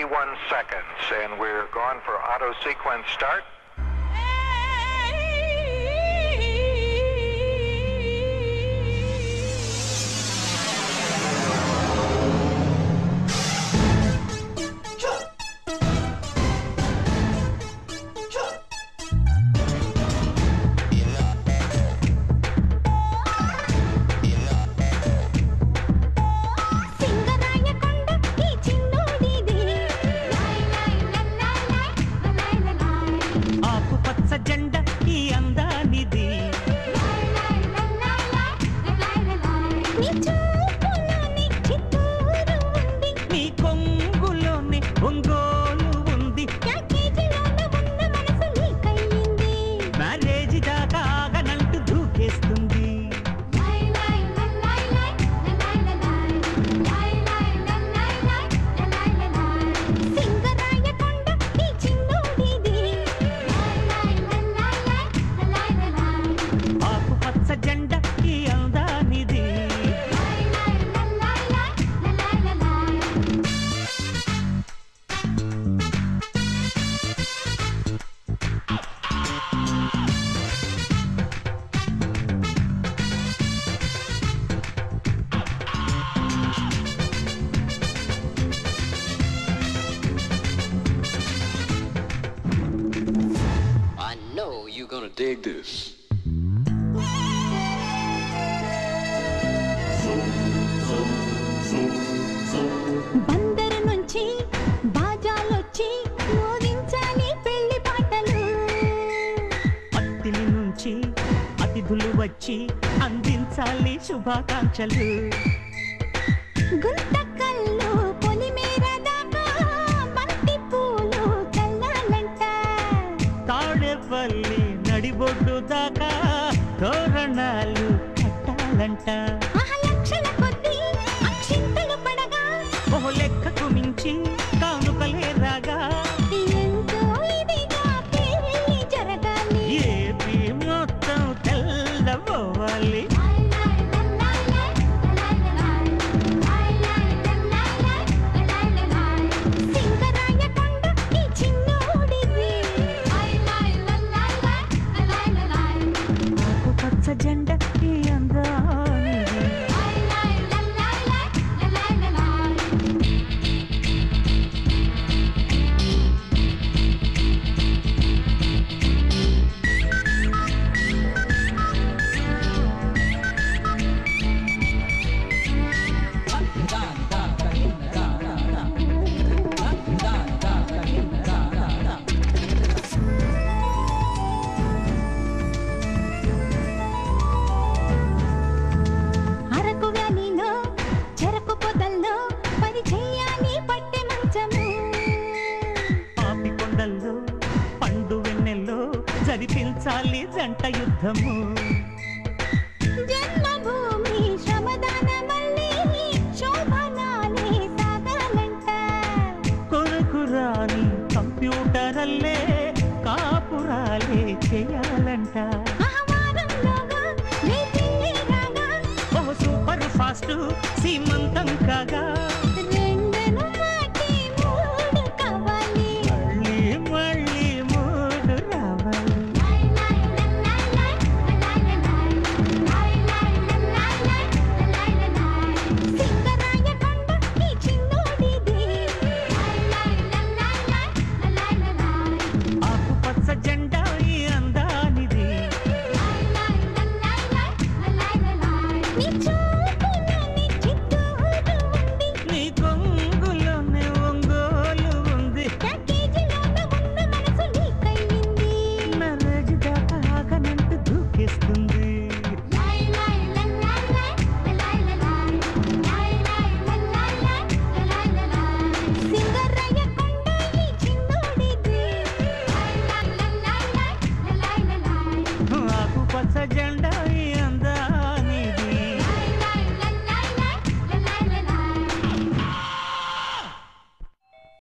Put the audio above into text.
31 seconds, and we're going for auto sequence start. Singarayakonda ఈ చిన్నోడిది లై లై లై లై లై లై ఆకుపచ్చ జెండ ఈ అందానిది నీ చూపులోని చిత్తూరు ఉంది నీ కొంగులోనే ఒంగోలు ఉంది ప్యాకేజీలోన ఉన్న మనసు నీకయ్యింది మ్యారేజ్ దాకా ఆగనంటూ దూకేస్తుంది లై లై లై లై లై లై లై లై లై లై లై సింగరాయకొండ ఈ చిన్నోడిది లై లై లై లై లై ఆకుపచ్చ జెండ ఈ అందానిది I know you're gonna dig this. Bandar నుంచి బాజాలొచ్చి మోగించాలి పెళ్లి పాటలు అత్తిలి నుంచి అతిథులు వచ్చి అందించాలి శుభాకాంక్షలు గుంతకల్లు పొలిమేర దాకా బంతి పూలు చల్లాలంట తాడేపల్లి నడిబొడ్డు దాకా తోరణాలు కట్టాలంట ఆహా లక్షల కొద్దీ అక్షింతలు పడగా ఓ లెక్కకు మించి కానుకలే రాగా ఎంతో ఇదిగా పెళ్లి జరగాలి ఏపీ మొత్తం తెల్లబోవాలి సింగరాయకొండ ఈ చిన్నోడిది ఆకుపచ్చ జెండ ఈ అందానిది అరకు వ్యాలీలో చెరకు పొదల్లో పని చేయాలి పట్టె మంచము పాపి కొండల్లో పండు వెన్నెల్లో జరిపించాలి జంట యుద్ధము జన్మభూమి శ్రమదాన వల్లే శోభనాలే సాగాలంట కొరకు రాని కంప్యూటర్ అల్లే కాపురాలే చేయాలంట ఆహ్వానంలోగా రేపిల్లే రాగా ఓ సూపర్ ఫాస్ట్ సీమంతం కాగా